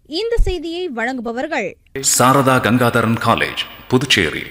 இந்த செய்தியை வழங்குபவர்கள் சாரதா கங்காதரன் காலேஜ் புதுச்சேரி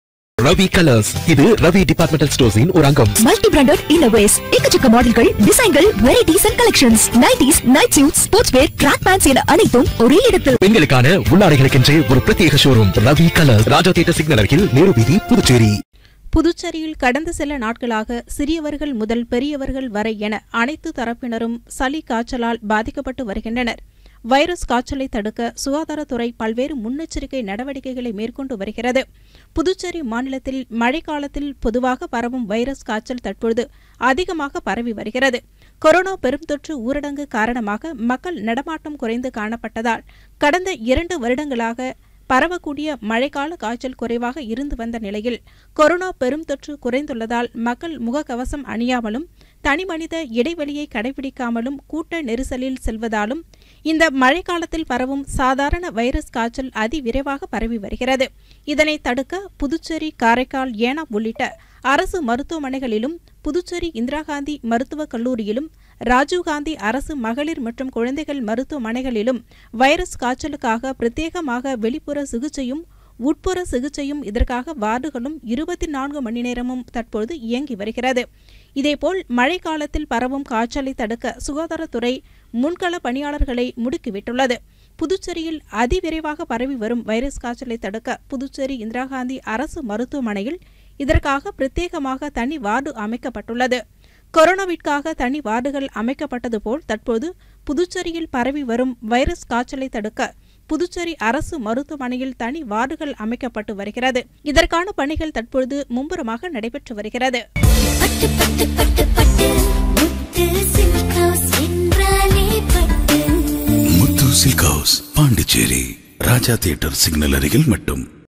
ரவி கலர்ஸ் இது ரவி டிபார்ட்மெண்டல் ஸ்டோர்ஸின் ஒரு அங்கம் மல்டி பிராண்டட் இன்னோவேஸ் எக்கச்சக்க மாடல்கள் டிசைன்கள் varieties and collections nighties night suit sports wear track pants என அனைத்தும் ஒரே இடத்தில் பெண்களுக்கான உள்ளாடைகளுக்கென்றே ஒரு பிரத்யேக showroom Ravi colours Raja theatre signal அருகில் நேரு வீதி புதுச்சேரி புதுச்சேரியில் கடந்த சில நாட்களாக சிறியவர்கள் முதல் பெரியவர்கள் வரை என அனைத்து தரப்பினரும் சளி காய்ச்சலால் பாதிக்கப்பட்டு வருகின்றனர் வைரஸ் காய்ச்சலை தடுக்க சுகாதாரத்துறை பல்வேறு முன்னெச்சரிக்கை நடவடிக்கைகளை மேற்கொண்டு வருகிறது புதுச்சேரி மாநிலத்தில் மழைக்காலத்தில் பொதுவாக பரவும் வைரஸ் காய்ச்சல் தற்பொழுது அதிகமாக பரவி வருகிறது கொரோனா பெருந்தொற்று ஊரடங்கு காரணமாக மக்கள் நடமாட்டம் குறைந்து காணப்பட்டதால் கடந்த இரண்டு வருடங்களாக பரவக்கூடிய மழைக்கால காய்ச்சல் குறைவாக இருந்து வந்த நிலையில் கொரோனா பெரும் தொற்று குறைந்துள்ளதால் மக்கள் முகக்கவசம் அணியாமலும் தனிமனித இடைவெளியை கடைபிடிக்காமலும் கூட்ட நெரிசலில் செல்வதாலும் இந்த மழைக்காலத்தில் பரவும் சாதாரண வைரஸ் காய்ச்சல் அதிவிரைவாக பரவி வருகிறது இதனை தடுக்க புதுச்சேரி காரைக்கால் ஏனாம் உள்ளிட்ட அரசு மருத்துவமனைகளிலும் புதுச்சேரி இந்திரா காந்தி மருத்துவக் கல்லூரியிலும் ராஜீவ்காந்தி அரசு மகளிர் மற்றும் குழந்தைகள் மருத்துவமனைகளிலும் வைரஸ் காய்ச்சலுக்காக பிரத்யேகமாக வெளிப்புற சிகிச்சையும் உட்புற சிகிச்சையும் இதற்காக வார்டுகளும் இருபத்தி நான்கு மணி நேரமும் தற்போது இயங்கி வருகிறது இதேபோல் மழைக்காலத்தில் பரவும் காய்ச்சலை தடுக்க சுகாதாரத்துறை முன்கள பணியாளர்களை முடுக்கிவிட்டுள்ளது புதுச்சேரியில் அதிவிரைவாக பரவி வரும் வைரஸ் காய்ச்சலை தடுக்க புதுச்சேரி இந்திரா காந்தி அரசு மருத்துவமனையில் இதற்காக பிரத்யேகமாக தனி வார்டு அமைக்கப்பட்டுள்ளது கொரோனாவிற்காக தனி வார்டுகள் அமைக்கப்பட்டது போல் தற்போது புதுச்சேரியில் பரவி வரும் வைரஸ் காய்ச்சலை தடுக்க புதுச்சேரி அரசு மருத்துவமனையில் தனி வார்டுகள் அமைக்கப்பட்டு வருகிறது இதற்கான பணிகள் தற்பொழுது மும்முரமாக நடைபெற்று வருகிறது பட்டு பட்டு பட்டு பட்டு முத்து சில்க் ஹவுஸ் என்றாலே Pattu Muthu silk house Pondicherry Raja theatre signal அருகில் மட்டும்